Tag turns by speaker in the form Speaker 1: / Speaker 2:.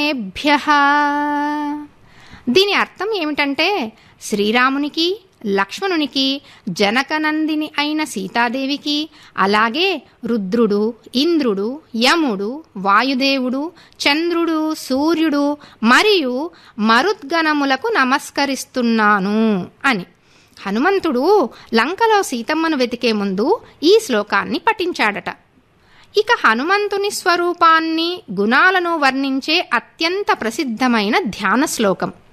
Speaker 1: గుణేభ్య దీని అర్థం ఏమిటంటే శ్రీరామునికి లక్ష్మణునికి జనకనందిని అయిన సీతాదేవికి అలాగే రుద్రుడు ఇంద్రుడు యముడు వాయుదేవుడు చంద్రుడు సూర్యుడు మరియు మరుద్గణములకు నమస్కరిస్తున్నాను అని హనుమంతుడు లంకలో సీతమ్మను వెతికే ముందు ఈ శ్లోకాన్ని పఠించాడట ఇక హనుమంతుని స్వరూపాన్ని గుణాలను వర్ణించే అత్యంత ప్రసిద్ధమైన ధ్యాన శ్లోకం